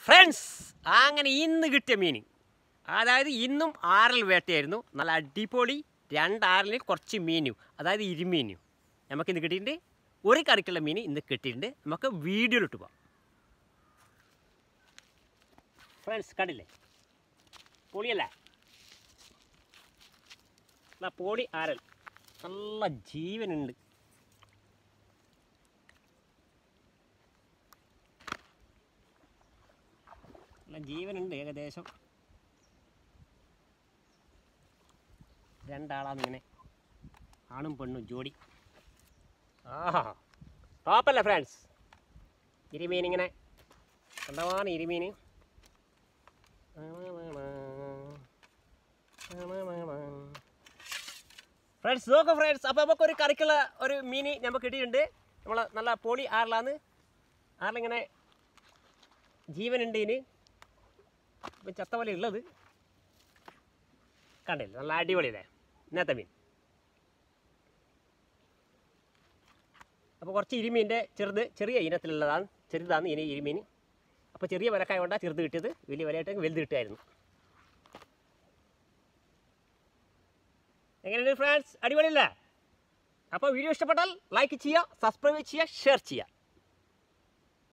friends അങ്ങനെ ഇന്ന് കിട്ടിയ മീൻ അതായത് ഇന്നും ആറൽ വേട്ടയായിരുന്നു നല്ല അടിപൊളി രണ്ട് ആറിന് കുറച്ച് മീനും അതായത് ഇരുമീനും നമുക്ക് ഇന്ന് കിട്ടിയിട്ടുണ്ട് ഒരു കറിക്കുള്ള മീൻ ഇന്ന് കിട്ടിയിട്ടുണ്ട് നമുക്ക് വീഡിയോയിലിട്ട് പോവാം ഫ്രണ്ട്സ് കണ്ടില്ലേ പൊളിയല്ലേ എന്നാ പൊളി ആരൽ നല്ല ജീവനുണ്ട് നല്ല ജീവനുണ്ട് ഏകദേശം രണ്ടാളാന്നിങ്ങനെ ആണും പെണ്ണും ജോഡി ആഹാ ടോപ്പല്ലേ ഫ്രണ്ട്സ് ഇരുമീൻ ഇങ്ങനെ കണ്ടവാണ് ഇരുമീൻ ഫ്രണ്ട്സ് നോക്കൂ ഫ്രണ്ട്സ് അപ്പോൾ നമുക്ക് ഒരു കറിക്കുള്ള ഒരു മീൻ നമുക്ക് കിട്ടിയിട്ടുണ്ട് നമ്മൾ നല്ല പൊളി ആറിലാന്ന് ആറിലിങ്ങനെ ജീവനുണ്ട് ഇതിന് ഇപ്പം ചത്ത പോലെ ഉള്ളത് കണ്ടില്ല നല്ല അടിപൊളിയല്ലേ ഇന്നത്തെ മീൻ അപ്പോൾ കുറച്ച് ഇരുമീൻ്റെ ചെറുത് ചെറിയ ഇനത്തിലുള്ളതാണ് ചെറുതാണ് ഇനി ഇരുമീൻ അപ്പോൾ ചെറിയ വിലക്കായ കൊണ്ടാണ് ചെറുത് കിട്ടിയത് വലിയ വിലയായിട്ട് വലുത് കിട്ടുമായിരുന്നു എങ്ങനെയുണ്ട് ഫ്രണ്ട്സ് അടിപൊളിയല്ലേ അപ്പോൾ വീഡിയോ ഇഷ്ടപ്പെട്ടാൽ ലൈക്ക് ചെയ്യുക സബ്സ്ക്രൈബ് ചെയ്യുക ഷെയർ ചെയ്യുക